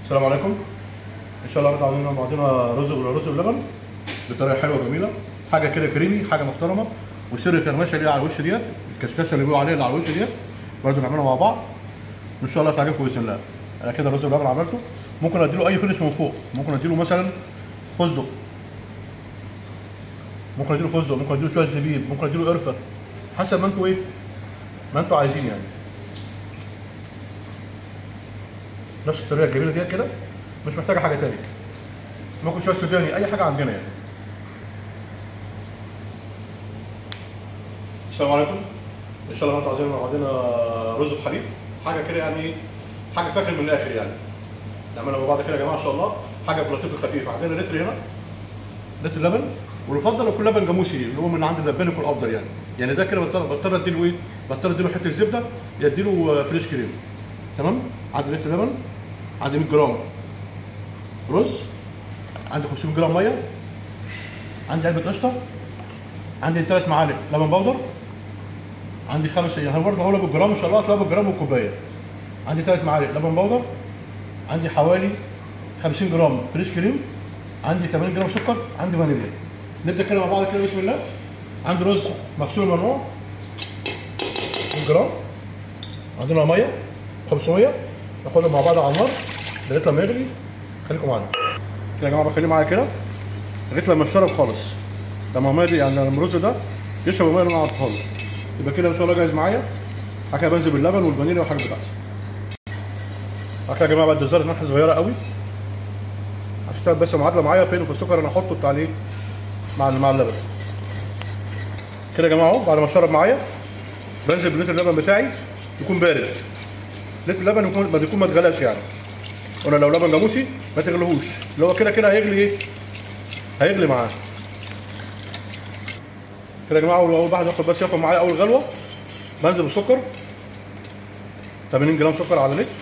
السلام عليكم ان شاء الله النهارده عاملين بعضنا رز رز بلبن بطريقه حلوه وجميله حاجه كده كريمي حاجه محترمه وسر الكرمشه اللي على الوش ديت الكشكشه اللي بيقولوا عليها اللي على الوش ديت برضه نعملها مع بعض ان شاء الله تعجبكم باذن الله انا كده الرز بلبن عملته ممكن اديله اي فينش من فوق ممكن اديله مثلا فستق ممكن اديله فستق ممكن اديله شويه زبيب ممكن اديله قرفه حسب ما انتوا ايه ما انتوا عايزين يعني نفس الطريقه الجميله ديت كده مش محتاجه حاجه تانية ممكن شويه سوداني اي حاجه عندنا يعني السلام عليكم ان شاء الله النهارده عايزين عندنا رز بحليب حاجه كده يعني حاجه فاخر من الاخر يعني نعملها مع بعض كده يا جماعه ان شاء الله حاجه في اللطيف الخفيف عندنا لتر هنا لتر لبن ويفضل يكون لبن جاموسي اللي هو من عند اللبان يكون افضل يعني يعني ده كده بضطر بضطر اديله ايه بضطر اديله حته زبده يديله فريش كريم تمام عندي لتر لبن عندي 100 جرام رز عندي 500 جرام ميه عندي علبه قشطه عندي ثلاث معالق لبن بودر عندي خمس يعني برضه هقول لك بالجرام ان شاء الله هتلاقيها بالجرام والكوبايه عندي ثلاث معالق لبن بودر عندي حوالي 50 جرام فريش كريم عندي 80 جرام سكر عندي فانيليا نبدا كده مع بعض كده بسم الله عندي رز مغسول منوع 100 جرام عندنا ميه 500 ناخدهم مع بعض على النار لغايه لما يغلي خليكم معانا كده يا جماعه بخليه معايا كده لغايه لما يشرب خالص لما الميه دي يعني الرز ده يشرب الميه اللي انا حاططها له يبقى كده ان شاء الله جاهز معايا بعد كده بنزل باللبن والفانيليا والحاجات بتاعتي بعد كده يا جماعه بدي زرعه ملح صغيره قوي عشان تعمل بس معادله معايا فين في السكر انا احطه بتاع الايه مع مع اللبن كده يا جماعه اهو بعد ما شرب معايا بنزل بلتر اللبن بتاعي يكون بارد لتر اللبن يكون ما يكون ما اتغلاش يعني قلنا لو لبن جاموسي ما تغلوهوش اللي هو كده كده هيغلي ايه هيغلي معاه كده يا جماعه اول بعد ما ياخد بس ياخد معايا اول غلوه بنزل بالسكر 80 جرام سكر على لتر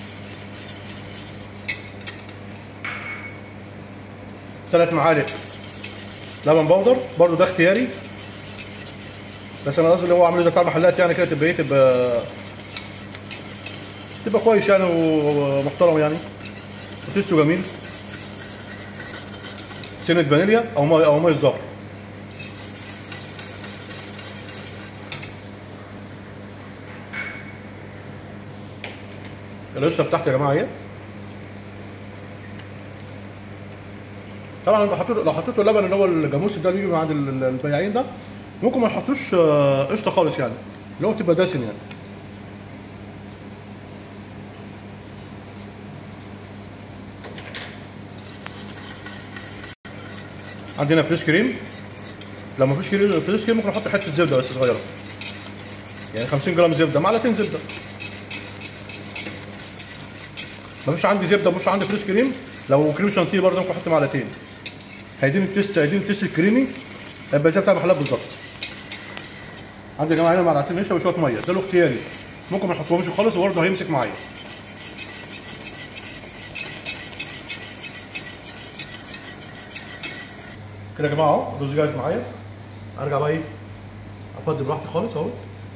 ثلاث معالق لبن بودر برضو ده اختياري بس انا قصدي اللي هو عامل زي بتاع المحلات يعني كده تبقى ايه تبقى تبقى كويس يعني ومحترم يعني وتيستو جميل سنة فانيليا او ميه او ميه زهر القشطه بتاعتي يا جماعه اهي طبعا لو حطيت لو حطيتوا اللبن اللي هو الجاموسي ده اللي بيجي من عند البياعين ده ممكن ما يحطوش قشطه خالص يعني اللي هو تبقى دسم يعني عندنا فريش كريم لو ما فيش كريم فريش كريم ممكن احط حته زبده بس صغيره يعني 50 جرام زبده معلقتين زبده ما فيش عندي زبده مش عندي فريش كريم لو كريم شانتيه برضه ممكن احط معلقتين هيديني التيست هيديني التيست الكريمي هيبقى زي بتاع المحلات بالظبط عندي يا جماعه هنا معلقتين نشا وشويه ميه ده له اختياري ممكن ما نحطهمش خالص وبرضه هيمسك معايا كده يا جماعه اهو الرز جاهز معايا ارجع بقى ايه افضي براحتي خالص اهو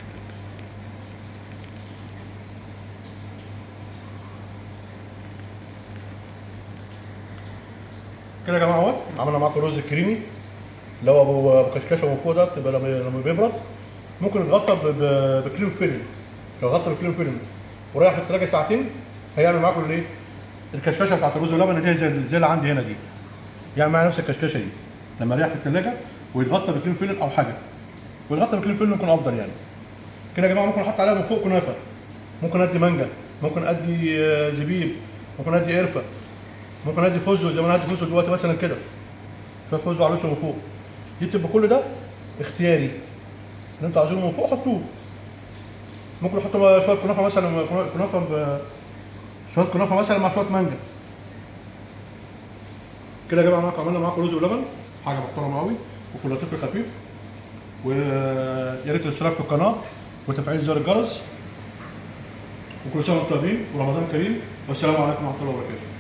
كده يا جماعه اهو عملنا معاكم رز كريمي اللي هو ابو كشكشه من فوق ده تبقى لما لما بيبرد ممكن يتغطى بكريم فيلم لو غطى بكريم فيلم وريح في الثلاجه ساعتين هيعمل معاكم الايه الكشكشه بتاعت الرز واللبن اللي هي زي زي اللي عندي هنا دي يعمل معايا نفس الكشكشه دي لما يريح في الثلاجه ويتغطى بكريم فيلم او حاجه ويتغطى بكريم فيلم يكون افضل يعني كده يا جماعه ممكن احط عليها من فوق كنافه ممكن ادي مانجا ممكن ادي زبيب ممكن ادي قرفه ممكن ادي فوزو زي ما انا ادي فوزو دلوقتي مثلا كده شويه فوزو على وشه من فوق دي بتبقى كل ده اختياري اللي انتوا عايزينه من فوق حطوه ممكن احط شويه كنافه مثلا كنافه ب... شويه كنافه مثلا مع شويه مانجا كده يا جماعه معاكم عملنا معاكم رز ولبن حاجه محترمه قوي وفي اللطيف الخفيف ويا ريت الاشتراك في القناه وتفعيل زر الجرس وكل سنه وانتم طيبين ورمضان كريم والسلام عليكم ورحمه الله وبركاته